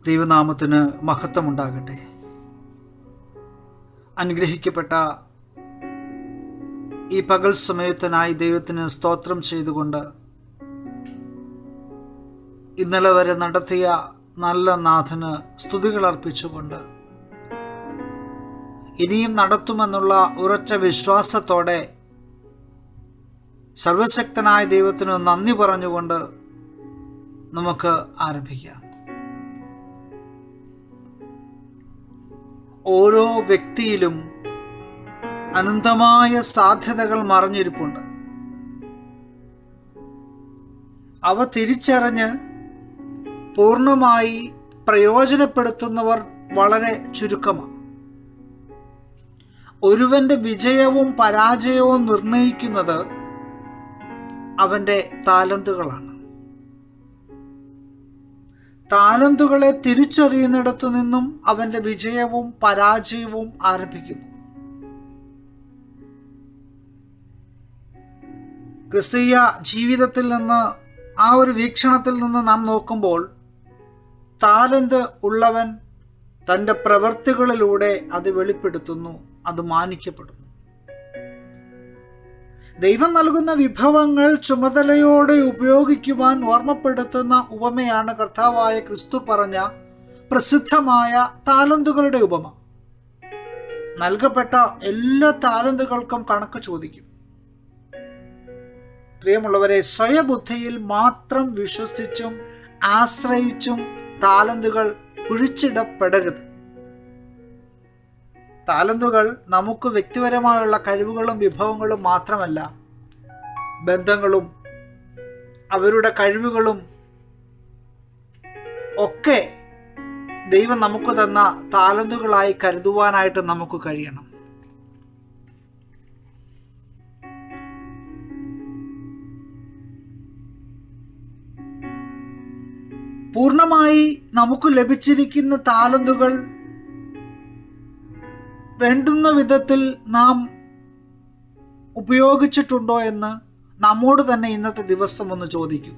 ദൈവനാമത്തിന് മഹത്വമുണ്ടാകട്ടെ അനുഗ്രഹിക്കപ്പെട്ട ഈ പകൽ സമയത്തിനായി ദൈവത്തിന് സ്തോത്രം ചെയ്തുകൊണ്ട് ഇന്നലെ വരെ നടത്തിയ നല്ല നാഥന് സ്തുതികൾ അർപ്പിച്ചുകൊണ്ട് ഇനിയും നടത്തുമെന്നുള്ള ഉറച്ച വിശ്വാസത്തോടെ സർവശക്തനായ ദൈവത്തിന് നന്ദി പറഞ്ഞുകൊണ്ട് നമുക്ക് ആരംഭിക്കാം ഓരോ വ്യക്തിയിലും അനന്തമായ സാധ്യതകൾ മറഞ്ഞിരിപ്പുണ്ട് അവ തിരിച്ചറിഞ്ഞ് പൂർണ്ണമായി പ്രയോജനപ്പെടുത്തുന്നവർ വളരെ ചുരുക്കമാണ് ഒരുവന്റെ വിജയവും പരാജയവും നിർണയിക്കുന്നത് അവന്റെ താലന്തുകളാണ് താലന്തുകളെ തിരിച്ചറിയുന്നിടത്തു നിന്നും അവന്റെ വിജയവും പരാജയവും ആരംഭിക്കുന്നു ക്രിസ്തീയ ജീവിതത്തിൽ നിന്ന് ആ ഒരു വീക്ഷണത്തിൽ നിന്ന് നാം നോക്കുമ്പോൾ താലന്ത് ഉള്ളവൻ തൻ്റെ പ്രവൃത്തികളിലൂടെ അത് വെളിപ്പെടുത്തുന്നു അത് മാനിക്കപ്പെടുന്നു ദൈവം നൽകുന്ന വിഭവങ്ങൾ ചുമതലയോടെ ഉപയോഗിക്കുവാൻ ഓർമ്മപ്പെടുത്തുന്ന ഉപമയാണ് കർത്താവായ ക്രിസ്തു പറഞ്ഞ പ്രസിദ്ധമായ താലന്തുകളുടെ ഉപമ നൽകപ്പെട്ട എല്ലാ താലന്തുകൾക്കും കണക്ക് ചോദിക്കും പ്രിയമുള്ളവരെ സ്വയബുദ്ധിയിൽ മാത്രം വിശ്വസിച്ചും ആശ്രയിച്ചും താലന്തുകൾ കുഴിച്ചിടപ്പെടരുത് താലന്തുകൾ നമുക്ക് വ്യക്തിപരമായുള്ള കഴിവുകളും വിഭവങ്ങളും മാത്രമല്ല ബന്ധങ്ങളും അവരുടെ കഴിവുകളും ഒക്കെ ദൈവം നമുക്ക് തന്ന താലന്തുകളായി കരുതുവാനായിട്ട് നമുക്ക് കഴിയണം പൂർണ്ണമായി നമുക്ക് ലഭിച്ചിരിക്കുന്ന താലന്തുകൾ വേണ്ടുന്ന വിധത്തിൽ നാം ഉപയോഗിച്ചിട്ടുണ്ടോ എന്ന് നമ്മോട് തന്നെ ഇന്നത്തെ ദിവസം ഒന്ന് ചോദിക്കുക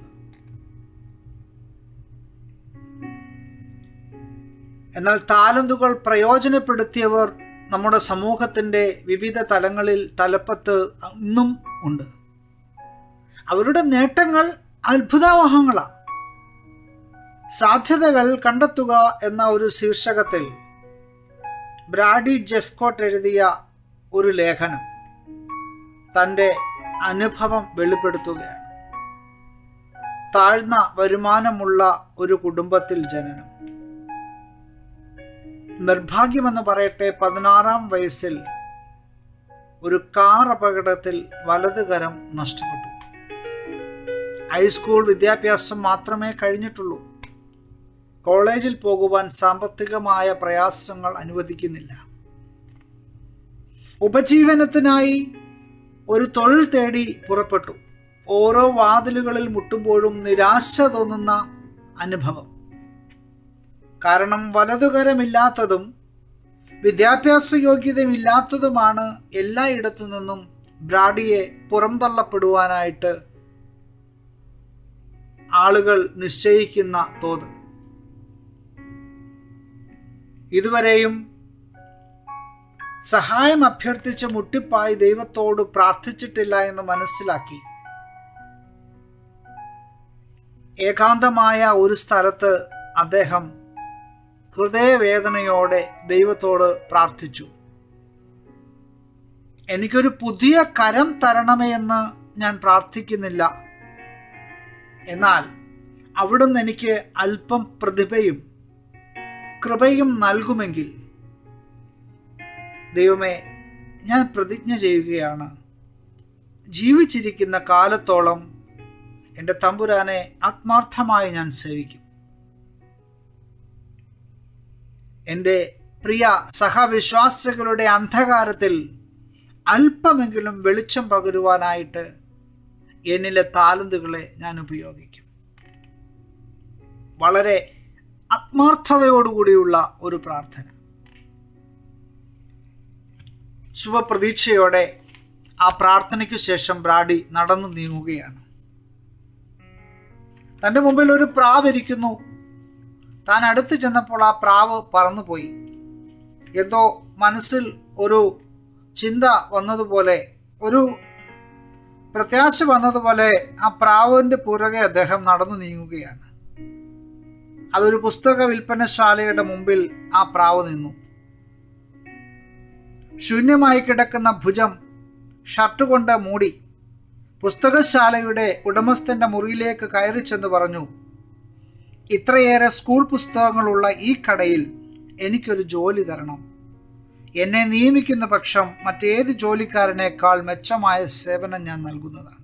എന്നാൽ താലന്തുകൾ പ്രയോജനപ്പെടുത്തിയവർ നമ്മുടെ സമൂഹത്തിൻ്റെ വിവിധ തലങ്ങളിൽ തലപ്പത്ത് ഇന്നും ഉണ്ട് അവരുടെ നേട്ടങ്ങൾ അത്ഭുതാവഹങ്ങളാണ് സാധ്യതകൾ കണ്ടെത്തുക എന്ന ഒരു ശീർഷകത്തിൽ ബ്രാഡി ജെഫ്കോട്ട് എഴുതിയ ഒരു ലേഖനം തൻ്റെ അനുഭവം വെളിപ്പെടുത്തുകയാണ് താഴ്ന്ന വരുമാനമുള്ള ഒരു കുടുംബത്തിൽ ജനനം നിർഭാഗ്യമെന്ന് പറയട്ടെ പതിനാറാം വയസ്സിൽ ഒരു കാർ അപകടത്തിൽ വലതുകരം നഷ്ടപ്പെട്ടു ഹൈസ്കൂൾ വിദ്യാഭ്യാസം മാത്രമേ കഴിഞ്ഞിട്ടുള്ളൂ കോളേജിൽ പോകുവാൻ സാമ്പത്തികമായ പ്രയാസങ്ങൾ അനുവദിക്കുന്നില്ല ഉപജീവനത്തിനായി ഒരു തൊഴിൽ തേടി പുറപ്പെട്ടു ഓരോ വാതിലുകളിൽ മുട്ടുമ്പോഴും നിരാശ തോന്നുന്ന അനുഭവം കാരണം വലതുകരമില്ലാത്തതും വിദ്യാഭ്യാസ യോഗ്യതയില്ലാത്തതുമാണ് എല്ലായിടത്തു നിന്നും ബ്രാഡിയെ പുറംതള്ളപ്പെടുവാനായിട്ട് ആളുകൾ നിശ്ചയിക്കുന്ന തോത് ഇതുവരെയും സഹായം അഭ്യർത്ഥിച്ച് മുട്ടിപ്പായി ദൈവത്തോട് പ്രാർത്ഥിച്ചിട്ടില്ല എന്ന് മനസ്സിലാക്കി ഏകാന്തമായ ഒരു സ്ഥലത്ത് അദ്ദേഹം ഹൃദയവേദനയോടെ ദൈവത്തോട് പ്രാർത്ഥിച്ചു എനിക്കൊരു പുതിയ കരം തരണമേ എന്ന് ഞാൻ പ്രാർത്ഥിക്കുന്നില്ല എന്നാൽ അവിടുന്ന് എനിക്ക് അല്പം പ്രതിഭയും കൃപയും നൽകുമെങ്കിൽ ദൈവമേ ഞാൻ പ്രതിജ്ഞ ചെയ്യുകയാണ് ജീവിച്ചിരിക്കുന്ന കാലത്തോളം എൻ്റെ തമ്പുരാനെ ആത്മാർത്ഥമായി ഞാൻ സേവിക്കും എൻ്റെ പ്രിയ സഹവിശ്വാസികളുടെ അന്ധകാരത്തിൽ അല്പമെങ്കിലും വെളിച്ചം പകരുവാനായിട്ട് എന്നിലെ താലന്തുകളെ ഞാൻ ഉപയോഗിക്കും വളരെ ആത്മാർത്ഥതയോടുകൂടിയുള്ള ഒരു പ്രാർത്ഥന ശുഭപ്രതീക്ഷയോടെ ആ പ്രാർത്ഥനയ്ക്കു ശേഷം ബ്രാഡി നടന്നു നീങ്ങുകയാണ് തൻ്റെ മുമ്പിൽ ഒരു പ്രാവ് ഇരിക്കുന്നു താൻ അടുത്ത് ചെന്നപ്പോൾ ആ പ്രാവ് പറന്നുപോയി എന്തോ മനസ്സിൽ ഒരു ചിന്ത വന്നതുപോലെ ഒരു പ്രത്യാശ വന്നതുപോലെ ആ പ്രാവിന്റെ പുറകെ അദ്ദേഹം നടന്നു നീങ്ങുകയാണ് അതൊരു പുസ്തക വിൽപ്പനശാലയുടെ മുമ്പിൽ ആ പ്രാവ് നിന്നു ശൂന്യമായി കിടക്കുന്ന ഭുജം ഷർട്ട് കൊണ്ട് മൂടി പുസ്തകശാലയുടെ ഉടമസ്ഥന്റെ മുറിയിലേക്ക് കയറി ചെന്ന് പറഞ്ഞു ഇത്രയേറെ സ്കൂൾ പുസ്തകങ്ങളുള്ള ഈ കടയിൽ എനിക്കൊരു ജോലി തരണം എന്നെ നിയമിക്കുന്ന പക്ഷം മറ്റേത് ജോലിക്കാരനേക്കാൾ മെച്ചമായ സേവനം ഞാൻ നൽകുന്നതാണ്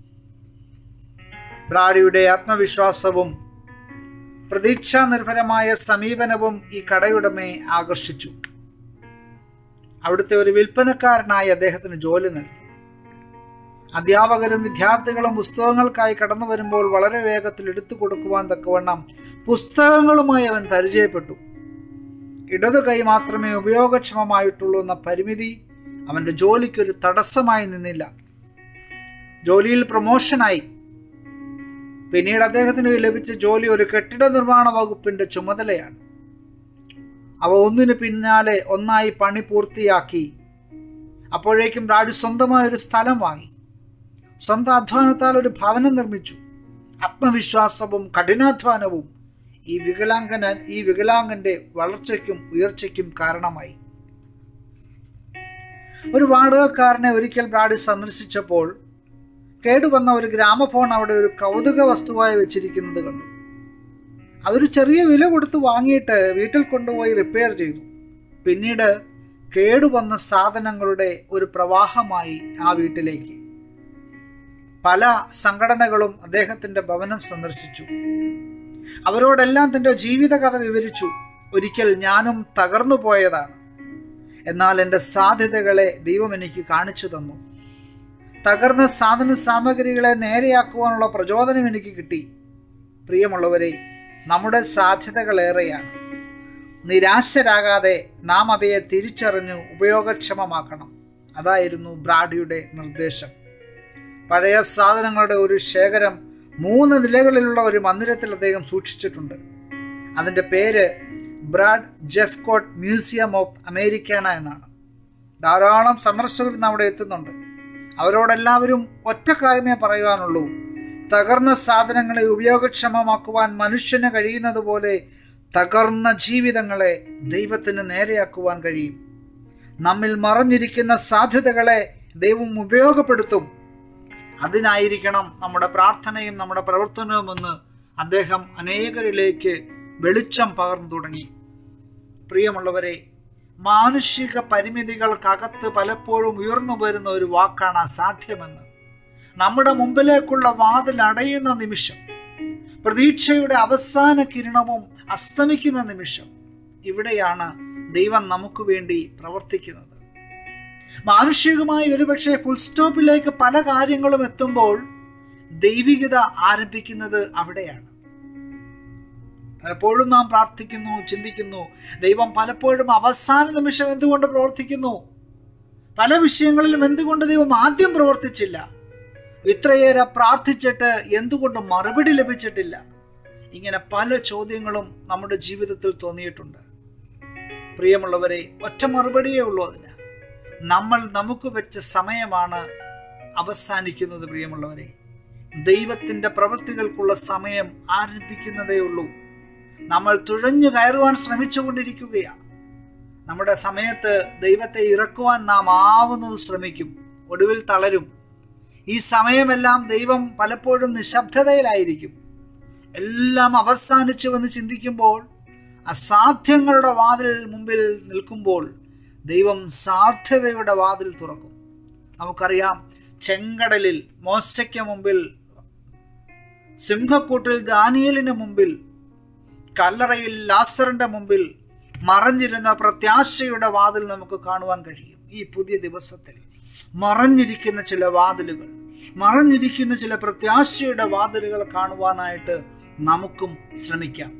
ബ്രാഡിയുടെ ആത്മവിശ്വാസവും പ്രതീക്ഷാനിർഭരമായ സമീപനവും ഈ കടയുടമയെ ആകർഷിച്ചു അവിടുത്തെ ഒരു വിൽപ്പനക്കാരനായി അദ്ദേഹത്തിന് ജോലി നൽകി അധ്യാപകരും വിദ്യാർത്ഥികളും പുസ്തകങ്ങൾക്കായി കടന്നു വരുമ്പോൾ വളരെ വേഗത്തിൽ എടുത്തു കൊടുക്കുവാൻ തക്കവണ്ണം പുസ്തകങ്ങളുമായി അവൻ പരിചയപ്പെട്ടു ഇടതു കൈ മാത്രമേ ഉപയോഗക്ഷമമായിട്ടുള്ളൂ എന്ന പരിമിതി അവന്റെ ജോലിക്കൊരു തടസ്സമായി നിന്നില്ല ജോലിയിൽ പ്രൊമോഷനായി പിന്നീട് അദ്ദേഹത്തിന് ലഭിച്ച ജോലി ഒരു കെട്ടിട നിർമ്മാണ വകുപ്പിന്റെ ചുമതലയാണ് അവ ഒന്നിനു പിന്നാലെ ഒന്നായി പണി പൂർത്തിയാക്കി അപ്പോഴേക്കും രാജു സ്വന്തമായ ഒരു സ്ഥലം വാങ്ങി സ്വന്തം അധ്വാനത്താൽ ഒരു ഭവനം നിർമ്മിച്ചു ആത്മവിശ്വാസവും കഠിനാധ്വാനവും ഈ വികലാംഗന ഈ വികലാംഗന്റെ വളർച്ചയ്ക്കും ഉയർച്ചയ്ക്കും കാരണമായി ഒരു വാടകക്കാരനെ ഒരിക്കൽ ബ്രാഡി സന്ദർശിച്ചപ്പോൾ കേടുവന്ന ഒരു ഗ്രാമഫോൺ അവിടെ ഒരു കൗതുക വസ്തുവായി വെച്ചിരിക്കുന്നത് കണ്ടു അതൊരു ചെറിയ വില കൊടുത്ത് വാങ്ങിയിട്ട് വീട്ടിൽ കൊണ്ടുപോയി റിപ്പയർ ചെയ്തു പിന്നീട് കേടുവന്ന സാധനങ്ങളുടെ ഒരു പ്രവാഹമായി ആ വീട്ടിലേക്ക് പല സംഘടനകളും അദ്ദേഹത്തിന്റെ ഭവനം സന്ദർശിച്ചു അവരോടെല്ലാം തന്റെ ജീവിതകഥ വിവരിച്ചു ഒരിക്കൽ ഞാനും തകർന്നു പോയതാണ് എന്നാൽ എൻ്റെ സാധ്യതകളെ ദൈവം എനിക്ക് കാണിച്ചു തന്നു തകർന്ന സാധന സാമഗ്രികളെ നേരെയാക്കുവാനുള്ള പ്രചോദനം എനിക്ക് കിട്ടി പ്രിയമുള്ളവരെ നമ്മുടെ സാധ്യതകളേറെയാണ് നിരാശരാകാതെ നാം അവയെ തിരിച്ചറിഞ്ഞു ഉപയോഗക്ഷമമാക്കണം അതായിരുന്നു ബ്രാഡിയുടെ നിർദ്ദേശം പഴയ സാധനങ്ങളുടെ ഒരു ശേഖരം മൂന്ന് നിലകളിലുള്ള ഒരു മന്ദിരത്തിൽ അദ്ദേഹം സൂക്ഷിച്ചിട്ടുണ്ട് അതിൻ്റെ പേര് Brad Jeffcoat museum of Americana എന്നാണ് ധാരാളം സന്ദർശകർ ഇന്ന് അവിടെ എത്തുന്നുണ്ട് അവരോടെല്ലാവരും ഒറ്റ കാര്യമേ പറയുവാനുള്ളൂ തകർന്ന സാധനങ്ങളെ ഉപയോഗക്ഷമമാക്കുവാൻ മനുഷ്യന് കഴിയുന്നത് പോലെ തകർന്ന ജീവിതങ്ങളെ ദൈവത്തിന് നേരെയാക്കുവാൻ കഴിയും നമ്മിൽ മറഞ്ഞിരിക്കുന്ന സാധ്യതകളെ ദൈവം ഉപയോഗപ്പെടുത്തും അതിനായിരിക്കണം നമ്മുടെ പ്രാർത്ഥനയും നമ്മുടെ പ്രവർത്തനവുമെന്ന് അദ്ദേഹം അനേകരിലേക്ക് വെളിച്ചം പകർന്നു തുടങ്ങി പ്രിയമുള്ളവരെ മാനുഷിക പരിമിതികൾക്കകത്ത് പലപ്പോഴും ഉയർന്നു വരുന്ന ഒരു വാക്കാണ് അസാധ്യമെന്ന് നമ്മുടെ മുമ്പിലേക്കുള്ള വാതിൽ അടയുന്ന നിമിഷം പ്രതീക്ഷയുടെ അവസാന കിരണവും അസ്തമിക്കുന്ന നിമിഷം ഇവിടെയാണ് ദൈവം നമുക്ക് വേണ്ടി പ്രവർത്തിക്കുന്നത് മാനുഷികമായി ഒരുപക്ഷെ ഫുൾ സ്റ്റോപ്പിലേക്ക് പല കാര്യങ്ങളും എത്തുമ്പോൾ ദൈവികത ആരംഭിക്കുന്നത് അവിടെയാണ് പലപ്പോഴും നാം പ്രാർത്ഥിക്കുന്നു ചിന്തിക്കുന്നു ദൈവം പലപ്പോഴും അവസാന നിമിഷം എന്തുകൊണ്ട് പ്രവർത്തിക്കുന്നു പല വിഷയങ്ങളിലും എന്തുകൊണ്ട് ദൈവം ആദ്യം പ്രവർത്തിച്ചില്ല ഇത്രയേറെ പ്രാർത്ഥിച്ചിട്ട് എന്തുകൊണ്ട് മറുപടി ലഭിച്ചിട്ടില്ല ഇങ്ങനെ പല ചോദ്യങ്ങളും നമ്മുടെ ജീവിതത്തിൽ തോന്നിയിട്ടുണ്ട് പ്രിയമുള്ളവരെ ഒറ്റ മറുപടിയേ ഉള്ളൂ അതിന് നമ്മൾ നമുക്ക് വെച്ച സമയമാണ് അവസാനിക്കുന്നത് പ്രിയമുള്ളവരെ ദൈവത്തിന്റെ പ്രവൃത്തികൾക്കുള്ള സമയം ആരംഭിക്കുന്നതേ ഉള്ളൂ നമ്മൾ തുഴഞ്ഞു കയറുവാൻ ശ്രമിച്ചുകൊണ്ടിരിക്കുകയാണ് നമ്മുടെ സമയത്ത് ദൈവത്തെ ഇറക്കുവാൻ നാം ആവുന്നത് ശ്രമിക്കും ഒടുവിൽ തളരും ഈ സമയമെല്ലാം ദൈവം പലപ്പോഴും നിശബ്ദതയിലായിരിക്കും എല്ലാം അവസാനിച്ചുവെന്ന് ചിന്തിക്കുമ്പോൾ അസാധ്യങ്ങളുടെ വാതിൽ മുമ്പിൽ നിൽക്കുമ്പോൾ ദൈവം സാധ്യതയുടെ വാതിൽ തുറക്കും നമുക്കറിയാം ചെങ്കടലിൽ മോശയ്ക്ക് മുമ്പിൽ സിംഹക്കൂട്ടിൽ ദാനിയലിന് മുമ്പിൽ കല്ലറയിൽ ലാസറിന്റെ മുമ്പിൽ മറഞ്ഞിരുന്ന പ്രത്യാശയുടെ വാതിൽ നമുക്ക് കാണുവാൻ കഴിയും ഈ പുതിയ ദിവസത്തിൽ മറഞ്ഞിരിക്കുന്ന ചില വാതിലുകൾ മറഞ്ഞിരിക്കുന്ന ചില പ്രത്യാശയുടെ വാതിലുകൾ കാണുവാനായിട്ട് നമുക്കും ശ്രമിക്കാം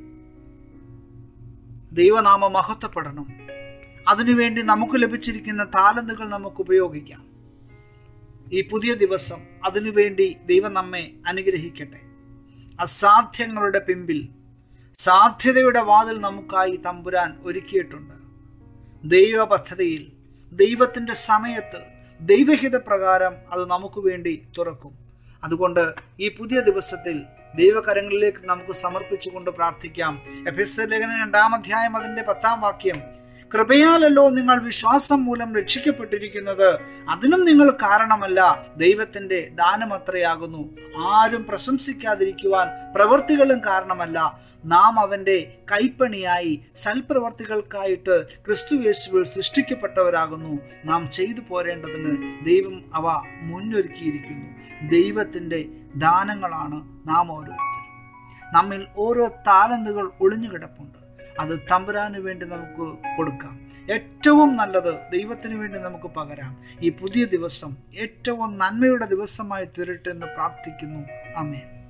ദൈവനാമ മഹത്വപ്പെടണം അതിനുവേണ്ടി നമുക്ക് ലഭിച്ചിരിക്കുന്ന താലന്തുകൾ നമുക്ക് ഉപയോഗിക്കാം ഈ പുതിയ ദിവസം അതിനുവേണ്ടി ദൈവം നമ്മെ അനുഗ്രഹിക്കട്ടെ അസാധ്യങ്ങളുടെ പിമ്പിൽ സാധ്യതയുടെ വാതിൽ നമുക്കായി തമ്പുരാൻ ഒരുക്കിയിട്ടുണ്ട് ദൈവ പദ്ധതിയിൽ ദൈവത്തിൻ്റെ സമയത്ത് ദൈവഹിത പ്രകാരം അത് നമുക്ക് വേണ്ടി തുറക്കും അതുകൊണ്ട് ഈ പുതിയ ദിവസത്തിൽ ദൈവകരങ്ങളിലേക്ക് നമുക്ക് സമർപ്പിച്ചുകൊണ്ട് പ്രാർത്ഥിക്കാം എഫിസ് ലേഖനം രണ്ടാം അധ്യായം അതിന്റെ പത്താം വാക്യം കൃപയാലല്ലോ നിങ്ങൾ വിശ്വാസം മൂലം രക്ഷിക്കപ്പെട്ടിരിക്കുന്നത് അതിനും നിങ്ങൾ കാരണമല്ല ദൈവത്തിന്റെ ദാനമത്രയാകുന്നു ആരും പ്രശംസിക്കാതിരിക്കുവാൻ പ്രവൃത്തികളും കാരണമല്ല നാം അവന്റെ കൈപ്പണിയായി സൽപ്രവർത്തികൾക്കായിട്ട് ക്രിസ്തുയേശുവിൽ സൃഷ്ടിക്കപ്പെട്ടവരാകുന്നു നാം ചെയ്തു പോരേണ്ടതിന് ദൈവം അവ മുന്നൊരുക്കിയിരിക്കുന്നു ദൈവത്തിന്റെ ദാനങ്ങളാണ് നാം ഓരോരുത്തരും നമ്മിൽ ഓരോ താലന്തുകൾ ഒളിഞ്ഞു കിടപ്പുണ്ട് അത് തമ്പുരാന് വേണ്ടി നമുക്ക് കൊടുക്കാം ഏറ്റവും നല്ലത് ദൈവത്തിന് വേണ്ടി നമുക്ക് പകരാം ഈ പുതിയ ദിവസം ഏറ്റവും നന്മയുടെ ദിവസമായി തീരട്ടെ എന്ന് പ്രാർത്ഥിക്കുന്നു അമേൻ